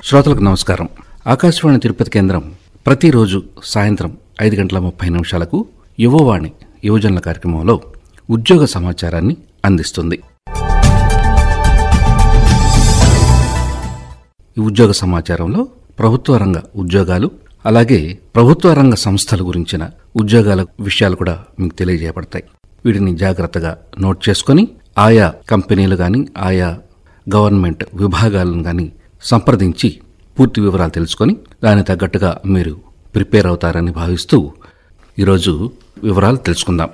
శ్రోతలకు నమస్కారం ఆకాశవాణి తిరుపతి కేంద్రం ప్రతిరోజు సాయంత్రం ఐదు గంటల ముప్పై నిమిషాలకు యువవాణి యువజనుల కార్యక్రమంలో ఉద్యోగ సమాచారాన్ని అందిస్తుంది ఈ ఉద్యోగ సమాచారంలో ప్రభుత్వ రంగ ఉద్యోగాలు అలాగే ప్రభుత్వ రంగ సంస్థల గురించిన ఉద్యోగాల విషయాలు కూడా మీకు తెలియజేయబడతాయి వీటిని జాగ్రత్తగా నోట్ చేసుకొని ఆయా కంపెనీలు కానీ ఆయా గవర్నమెంట్ విభాగాలను కానీ సంప్రదించి పూర్తి వివరాలు తెలుసుకొని దానికి తగ్గట్టుగా మీరు ప్రిపేర్ అవుతారని భావిస్తూ ఈరోజు వివరాలు తెలుసుకుందాం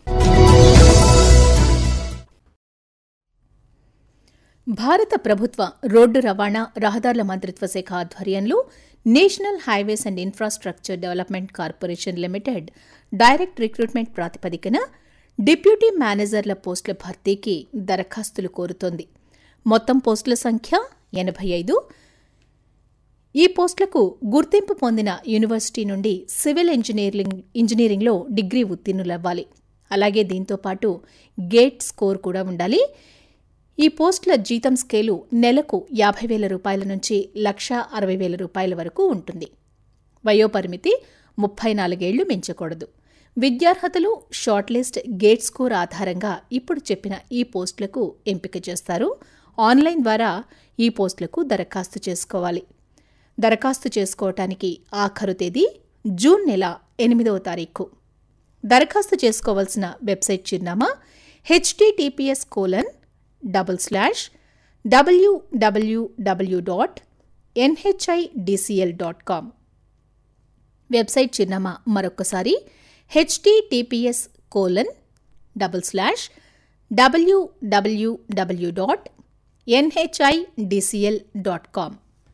భారత ప్రభుత్వ రోడ్డు రవాణా రహదారుల మంత్రిత్వ శాఖ ఆధ్వర్యంలో National Highways and Infrastructure Development Corporation Limited direct recruitment ప్రాతిపదికన డిప్యూటీ మేనేజర్ల పోస్టుల భర్తీకి దరఖాస్తులు కోరుతోంది మొత్తం పోస్టుల సంఖ్య ఎనభై ఐదు ఈ పోస్టులకు గుర్తింపు పొందిన యూనివర్సిటీ నుండి సివిల్ ఇంజనీరింగ్ ఇంజనీరింగ్లో డిగ్రీ ఉత్తీర్ణులవ్వాలి అలాగే దీంతో పాటు గేట్ స్కోర్ కూడా ఉండాలి ఈ పోస్టుల జీతం స్కేలు నెలకు యాభై వేల రూపాయల నుంచి లక్ష అరవై వేల రూపాయల వరకు ఉంటుంది వయోపరిమితి ముప్పై నాలుగేళ్లు మించకూడదు విద్యార్హతలు షార్ట్ లిస్ట్ గేట్ స్కోర్ ఆధారంగా ఇప్పుడు చెప్పిన ఈ పోస్టులకు ఎంపిక చేస్తారు ఆన్లైన్ ద్వారా ఈ పోస్టులకు దరఖాస్తు చేసుకోవాలి దరఖాస్తు చేసుకోవటానికి ఆఖరు తేదీ జూన్ నెల ఎనిమిదవ తారీఖు దరఖాస్తు చేసుకోవాల్సిన వెబ్సైట్ చిరునామా HTTPS colon double slash WWW dot NHIDCL dot com website చిరునామా మరొకసారి HTTPS colon double slash WWW dot NHIDCL dot com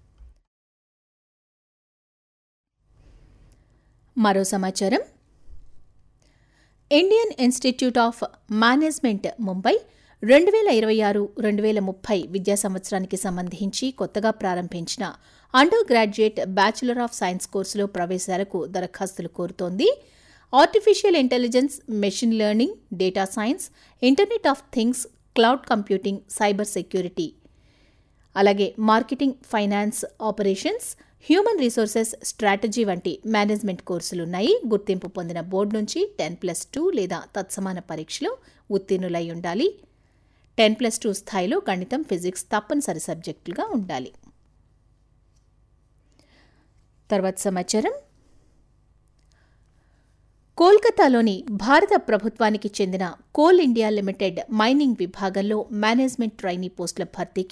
మరో సమాచారం Indian Institute of Management Mumbai రెండు వేల ఇరవై ఆరు రెండు వేల ముప్పై విద్యా సంవత్సరానికి సంబంధించి కొత్తగా ప్రారంభించిన undergraduate bachelor of science కోర్సులో ప్రవేశాలకు దరఖాస్తులు కోరుతోంది artificial intelligence machine learning data science internet of things cloud computing cyber security అలాగే marketing finance operations human resources strategy వంటి మేనేజ్మెంట్ కోర్సులున్నాయి గుర్తింపు పొందిన బోర్డు నుంచి టెన్ ప్లస్ టూ లేదా తత్సమాన పరీక్షలో ఉత్తీర్ణులై ఉండాలి టెన్ ప్లస్ టూ స్థాయిలో గణితం ఫిజిక్స్ తప్పనిసరి సబ్జెక్టులుగా ఉండాలి తర్వాత సమాచారం కోల్కతాలోని భారత ప్రభుత్వానికి చెందిన కోల్ ఇండియా లిమిటెడ్ మైనింగ్ విభాగంలో మేనేజ్మెంట్ ట్రైనీ పోస్టుల భర్తీకి